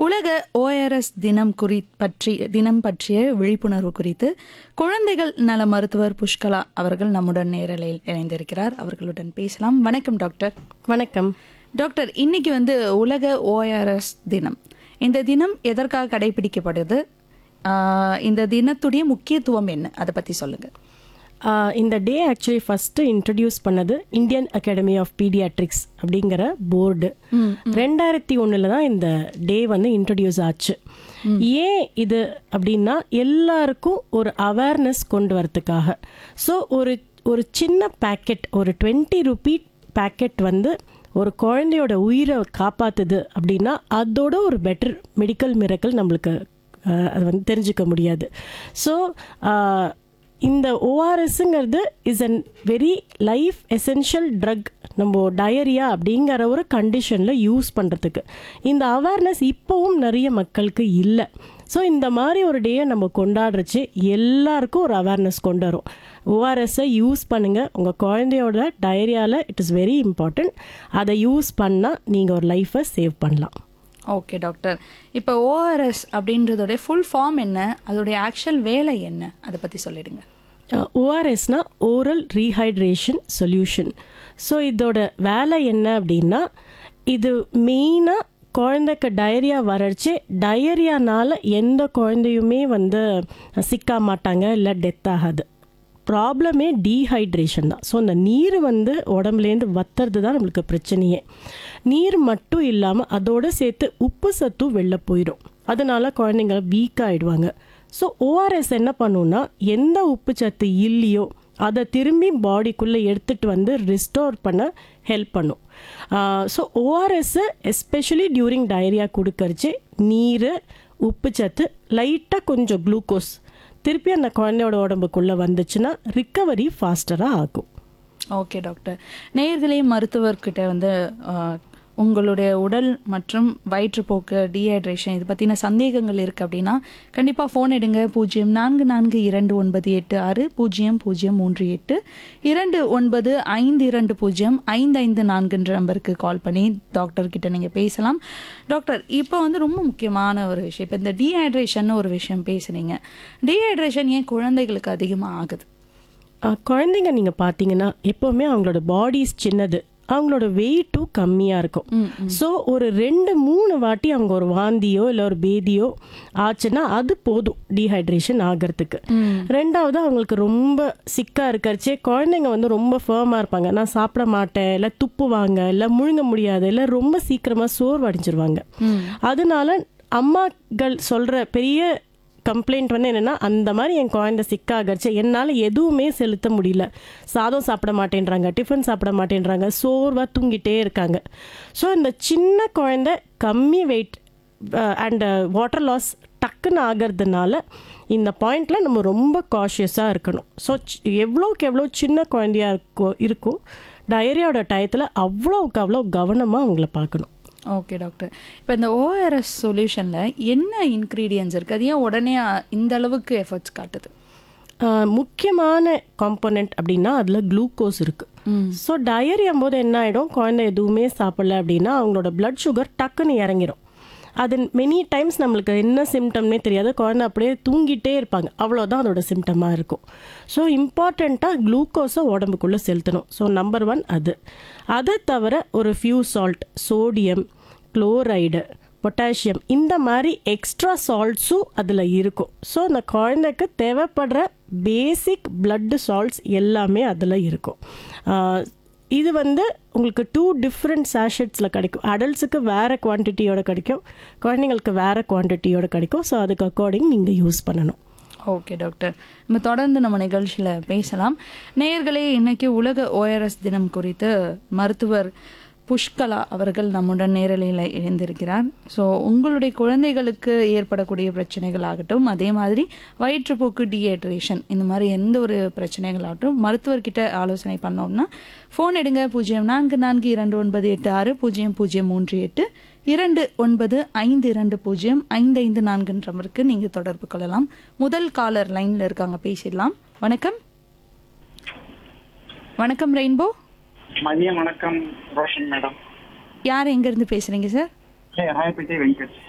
உலக ஓஆர்எஸ் தினம் குறி பற்றி தினம் பற்றிய விழிப்புணர்வு குறித்து குழந்தைகள் நல மருத்துவர் புஷ்கலா அவர்கள் நம்முடன் நேரலையில் இணைந்திருக்கிறார் அவர்களுடன் பேசலாம் வணக்கம் டாக்டர் வணக்கம் டாக்டர் இன்னைக்கு வந்து உலக ஓஆர்எஸ் தினம் இந்த தினம் எதற்காக கடைபிடிக்கப்படுது ஆஹ் இந்த தினத்துடைய முக்கியத்துவம் என்ன அதை பத்தி சொல்லுங்க ஆஹ் இந்த டே ஆக்சுவலி ஃபஸ்ட்டு இன்ட்ரடியூஸ் பண்ணது இந்தியன் அகாடமி ஆஃப் பீடியாட்ரிக்ஸ் அப்படிங்கிற போர்டு ரெண்டாயிரத்தி ஒன்றில் தான் இந்த டே வந்து இன்ட்ரடியூஸ் ஆச்சு ஏன் இது அப்படின்னா எல்லாருக்கும் ஒரு அவேர்னஸ் கொண்டு வரதுக்காக ஸோ ஒரு ஒரு சின்ன பேக்கெட் ஒரு டுவெண்ட்டி ருபி பேக்கெட் வந்து ஒரு குழந்தையோட உயிரை காப்பாத்துது அப்படின்னா அதோட ஒரு பெட்டர் மெடிக்கல் மிரக்கல் நம்மளுக்கு ஆஹ், அது வந்து தெரிஞ்சுக்க முடியாது ஸோ இந்த ஓஆர்எஸ்ங்கிறது is an very life essential drug நம்ம டயரியா அப்படிங்கிற ஒரு கண்டிஷனில் யூஸ் பண்ணுறதுக்கு இந்த அவேர்னஸ் இப்போவும் நிறைய மக்களுக்கு இல்லை ஸோ இந்த மாதிரி ஒரு டேயை நம்ம கொண்டாடுறச்சு எல்லாருக்கும் ஒரு அவேர்னஸ் கொண்டு வரும் ஓஆர்எஸ்ஸை யூஸ் பண்ணுங்கள் உங்கள் குழந்தையோட டயரியாவில் இட் இஸ் வெரி இம்பார்ட்டண்ட் அதை யூஸ் பண்ணால் நீங்கள் ஒரு லைஃப்பை சேவ் பண்ணலாம் ஓகே டாக்டர் இப்போ ஓஆர்எஸ் அப்படின்றதோட ஃபுல் ஃபார்ம் என்ன அதோடைய ஆக்சுவல் வேலை என்ன அதை பத்தி சொல்லிடுங்க ஓஆர்எஸ்னா ஓரல் ரீஹைட்ரேஷன் சொல்யூஷன் ஸோ இதோட வேலை என்ன அப்படின்னா இது மெயினாக குழந்தைக்கு டயரியா வரச்சு டயரியானால எந்த குழந்தையுமே வந்து சிக்க மாட்டாங்க இல்லை டெத் ஆகாது ப்ராப்ளமே டீஹைட்ரேஷன் தான் ஸோ அந்த நீர் வந்து உடம்புலேருந்து வத்துறது தான் நம்மளுக்கு பிரச்சனையே நீர் மட்டும் இல்லாமல் அதோட சேர்த்து உப்பு சத்தும் வெளில போயிடும் அதனால குழந்தைங்க வீக் ஆயிடுவாங்க ஸோ ஓஆர்எஸ் என்ன பண்ணுன்னா எந்த உப்பு சத்து இல்லையோ அதை திரும்பி பாடிக்குள்ளே எடுத்துகிட்டு வந்து ரிஸ்டோர் பண்ண ஹெல்ப் பண்ணும் ஸோ ஓஆர்எஸ்ஸை எஸ்பெஷலி டியூரிங் டயரியா கொடுக்கறச்சு நீர் உப்பு சத்து லைட்டாக கொஞ்சம் குளுக்கோஸ் திருப்பி அந்த குழந்தையோட உடம்புக்குள்ளே வந்துச்சுன்னா ரிக்கவரி ஃபாஸ்டராக ஆகும் ஓகே டாக்டர் நேயர்களே மருத்துவர்கிட்ட வந்து ஆஹ், உங்களுடைய உடல் மற்றும் வயிற்றுப்போக்கு டீஹைட்ரேஷன் இது பற்றின சந்தேகங்கள் இருக்குது அப்படின்னா கண்டிப்பாக ஃபோன் எடுங்க பூஜ்ஜியம் நான்கு நான்கு இரண்டு ஒன்பது எட்டு ஆறு பூஜ்ஜியம் பூஜ்ஜியம் மூன்று எட்டு இரண்டு ஒன்பது ஐந்து இரண்டு பூஜ்ஜியம் ஐந்து ஐந்து நான்குன்ற நம்பருக்கு கால் பண்ணி டாக்டர் கிட்ட நீங்கள் பேசலாம் டாக்டர் இப்போ வந்து ரொம்ப முக்கியமான ஒரு விஷயம் இப்போ இந்த டீஹைட்ரேஷன் ஒரு விஷயம் பேசுனீங்க டீஹைட்ரேஷன் ஏன் குழந்தைகளுக்கு அதிகமாக ஆகுது அஹ், குழந்தைங்க நீங்கள் பார்த்தீங்கன்னா எப்போவுமே அவங்களோட பாடிஸ் சின்னது அவங்களோட வெயிட்டும் கம்மியாக இருக்கும் ஸோ ஒரு ரெண்டு மூணு வாட்டி அவங்க ஒரு வாந்தியோ இல்லை ஒரு பேதியோ ஆச்சுன்னா அது போதும் டீஹைட்ரேஷன் ஆகிறதுக்கு ரெண்டாவது அவங்களுக்கு ரொம்ப சிக்காக இருக்கறச்சே குழந்தைங்க வந்து ரொம்ப ஃபேமாக இருப்பாங்க நான் சாப்பிட மாட்டேன் இல்லை துப்புவாங்க இல்லை முழுங்க முடியாது இல்லை ரொம்ப சீக்கிரமாக சோர்வடைஞ்சிருவாங்க அதனால அம்மாக்கள் சொல்கிற பெரிய கம்ப்ளைண்ட் வந்து என்னென்னா அந்த மாதிரி என் குழந்தை சிக்காகச்சு என்னால் எதுவுமே செலுத்த முடியல சாதம் சாப்பிட மாட்டேன்றாங்க டிஃபன் சாப்பிட மாட்டேன்றாங்க சோர்வாக தூங்கிட்டே இருக்காங்க ஸோ இந்த சின்ன குழந்தை கம்மி வெயிட் அண்ட் வாட்டர் லாஸ் டக்குன்னு ஆகிறதுனால இந்த பாயிண்டில் நம்ம ரொம்ப காஷியஸாக இருக்கணும் ஸோ எவ்வளோக்கு எவ்வளோ சின்ன குழந்தையா இருக்கோ இருக்கோ டயரியோட டயத்தில் அவ்வளோக்கு அவ்வளோ கவனமாக அவங்கள பார்க்கணும் ஓகே டாக்டர் இப்போ இந்த ஓஆர்எஸ் சொல்யூஷனில் என்ன இன்க்ரீடியன்ஸ் இருக்குது அது ஏன் உடனே அ- இந்த அளவுக்கு எஃபர்ட்ஸ் காட்டுது ஆஹ் முக்கியமான காம்பனண்ட் அப்படின்னா அதில் குளுக்கோஸ் இருக்குது ஸோ டயரியும் போது என்ன ஆகிடும் குழந்தை எதுவுமே சாப்பிடல அப்படின்னா அவங்களோட blood சுகர் டக்குன்னு இறங்கிடும் அது மெனி டைம்ஸ் நம்மளுக்கு என்ன சிம்டம்னே தெரியாது குழந்தை அப்படியே தூங்கிட்டே இருப்பாங்க அவ்வளோதான் அதோட சிம்டமாக இருக்கும் ஸோ இம்பார்ட்டண்ட்டாக குளுக்கோஸை உடம்புக்குள்ளே செலுத்தணும் ஸோ நம்பர் ஒன் அது அதை தவிர ஒரு few salt sodium chloride potassium இந்த மாதிரி எக்ஸ்ட்ரா சால்ட்ஸும் அதில் இருக்கும் ஸோ அந்த குழந்தைக்கு தேவைப்படுற பேசிக் blood சால்ட்ஸ் எல்லாமே அதில் இருக்கும் ஆஹ் இது வந்து உங்களுக்கு டூ டிஃப்ரெண்ட் சேஷட்ஸில் கிடைக்கும் அடல்ட்ஸுக்கு வேறு குவான்டிட்டியோட கிடைக்கும் குழந்தைங்களுக்கு வேறு குவான்டிட்டியோட கிடைக்கும் ஸோ அதுக்கு அக்கார்டிங் நீங்கள் யூஸ் பண்ணணும் ஓகே டாக்டர் நம்ம தொடர்ந்து நம்ம நிகழ்ச்சியில் பேசலாம் நேயர்களே இன்னைக்கு உலக ஓஆர்எஸ் தினம் குறித்து மருத்துவர் புஷ்கலா அவர்கள் நம்முடன் நேரலையில் இணைந்திருக்கிறார் ஸோ உங்களுடைய குழந்தைகளுக்கு ஏற்படக்கூடிய பிரச்சனைகள் ஆகட்டும் அதே மாதிரி வயிற்றுப்போக்கு டீஹைட்ரேஷன் இந்த மாதிரி எந்த ஒரு பிரச்சனைகள் ஆகட்டும் மருத்துவர்கிட்ட ஆலோசனை பண்ணோம்னா ஃபோன் எடுங்க பூஜ்ஜியம் நான்கு நான்கு இரண்டு ஒன்பது எட்டு ஆறு பூஜ்ஜியம் பூஜ்ஜியம் மூன்று எட்டு இரண்டு ஒன்பது ஐந்து இரண்டு பூஜ்ஜியம் ஐந்து ஐந்து நான்குன்ற நம்பருக்கு நீங்க தொடர்பு கொள்ளலாம் முதல் காலர் லைன்ல இருக்காங்க பேசிடலாம் வணக்கம் வணக்கம் ரெயின்போ மதியம் வணக்கம் ரோஷன் மேடம் யார் எங்க இருந்து பேசுறீங்க சார் ஏ ராயப்பேட்டை வெங்கட்